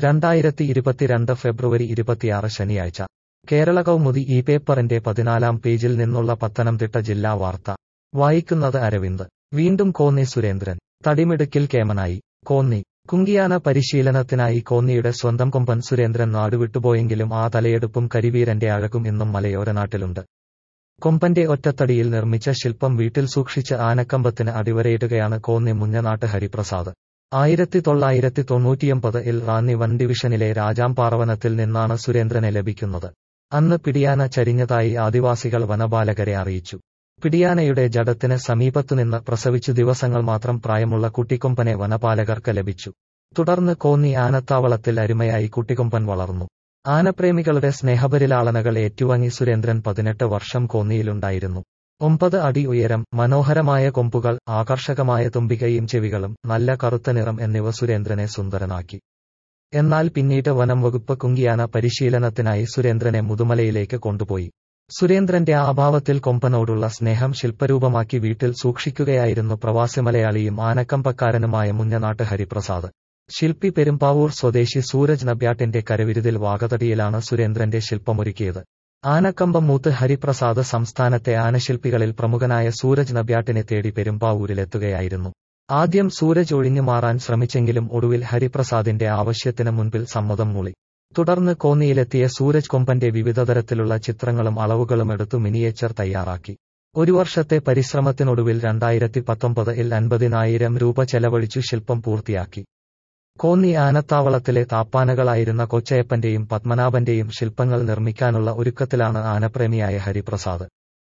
രണ്ടായിരത്തി ഇരുപത്തിരണ്ട് ഫെബ്രുവരി ഇരുപത്തിയാറ് ശനിയാഴ്ച കേരള കൗമുദി ഈ പേപ്പറിന്റെ പതിനാലാം പേജിൽ നിന്നുള്ള പത്തനംതിട്ട ജില്ലാ വാർത്ത വായിക്കുന്നത് അരവിന്ദ് വീണ്ടും കോന്നി സുരേന്ദ്രൻ തടിമിടുക്കിൽ കേമനായി കോന്നി കുങ്കിയാന പരിശീലനത്തിനായി കോന്നിയുടെ സ്വന്തം കൊമ്പൻ സുരേന്ദ്രൻ നാടുവിട്ടുപോയെങ്കിലും ആ തലയെടുപ്പും കരിവീരന്റെ അഴകും ഇന്നും മലയോര നാട്ടിലുണ്ട് കൊമ്പന്റെ ഒറ്റത്തടിയിൽ നിർമ്മിച്ച ശില്പം വീട്ടിൽ സൂക്ഷിച്ച് ആനക്കമ്പത്തിന് അടിവരയിടുകയാണ് കോന്നി മുഞ്ഞനാട്ട് ഹരിപ്രസാദ് ആയിരത്തി തൊള്ളായിരത്തി തൊണ്ണൂറ്റിയൊമ്പത് ഇൽ റാന്നി വൻ ഡിവിഷനിലെ രാജാംപാറവനത്തിൽ നിന്നാണ് സുരേന്ദ്രനെ ലഭിക്കുന്നത് അന്ന് പിടിയാന ചരിഞ്ഞതായി ആദിവാസികൾ വനപാലകരെ അറിയിച്ചു പിടിയാനയുടെ ജഡത്തിന് സമീപത്തുനിന്ന് പ്രസവിച്ചു ദിവസങ്ങൾ മാത്രം പ്രായമുള്ള കുട്ടിക്കൊമ്പനെ വനപാലകർക്ക് ലഭിച്ചു തുടർന്ന് കോന്നി ആനത്താവളത്തിൽ അരുമയായി കുട്ടിക്കൊമ്പൻ വളർന്നു ആനപ്രേമികളുടെ സ്നേഹപരിലാളനകൾ ഏറ്റുവാങ്ങി സുരേന്ദ്രൻ പതിനെട്ട് വർഷം കോന്നിയിലുണ്ടായിരുന്നു ഒമ്പത് അടി ഉയരം മനോഹരമായ കൊമ്പുകൾ ആകർഷകമായ തുമ്പികയും ചെവികളും നല്ല കറുത്ത നിറം എന്നിവ സുരേന്ദ്രനെ സുന്ദരനാക്കി എന്നാൽ പിന്നീട് വനം വകുപ്പ് കുങ്കിയാന പരിശീലനത്തിനായി സുരേന്ദ്രനെ മുതുമലയിലേക്ക് കൊണ്ടുപോയി സുരേന്ദ്രന്റെ അഭാവത്തിൽ കൊമ്പനോടുള്ള സ്നേഹം ശില്പരൂപമാക്കി വീട്ടിൽ സൂക്ഷിക്കുകയായിരുന്നു പ്രവാസി മലയാളിയും ആനക്കമ്പക്കാരനുമായ മുഞ്ഞനാട്ട് ഹരിപ്രസാദ് ശില്പി പെരുമ്പാവൂർ സ്വദേശി സൂരജ് നബ്യാട്ടിന്റെ കരവിരുതിൽ വാകതടിയിലാണ് സുരേന്ദ്രന്റെ ശില്പമൊരുക്കിയത് ആനക്കമ്പം മൂത്ത് ഹരിപ്രസാദ് സംസ്ഥാനത്തെ ആനശില്പികളിൽ പ്രമുഖനായ സൂരജ് നബ്യാട്ടിനെ തേടി പെരുമ്പാവൂരിലെത്തുകയായിരുന്നു ആദ്യം സൂരജ് ഒഴിഞ്ഞു മാറാൻ ശ്രമിച്ചെങ്കിലും ഒടുവിൽ ഹരിപ്രസാദിന്റെ ആവശ്യത്തിന് മുൻപിൽ സമ്മതം മൂളി തുടർന്ന് കോന്നിയിലെത്തിയ സൂരജ് കൊമ്പന്റെ വിവിധതരത്തിലുള്ള ചിത്രങ്ങളും അളവുകളും എടുത്തു മിനിയേച്ചർ തയ്യാറാക്കി ഒരു വർഷത്തെ പരിശ്രമത്തിനൊടുവിൽ രണ്ടായിരത്തി പത്തൊമ്പത് ഇൽ അൻപതിനായിരം രൂപ ചെലവഴിച്ചു ശില്പം പൂർത്തിയാക്കി കോന്നി ആനത്താവളത്തിലെ താപ്പാനകളായിരുന്ന കൊച്ചയപ്പന്റെയും പത്മനാഭന്റെയും ശില്പങ്ങൾ നിർമ്മിക്കാനുള്ള ഒരുക്കത്തിലാണ് ആനപ്രേമിയായ ഹരിപ്രസാദ്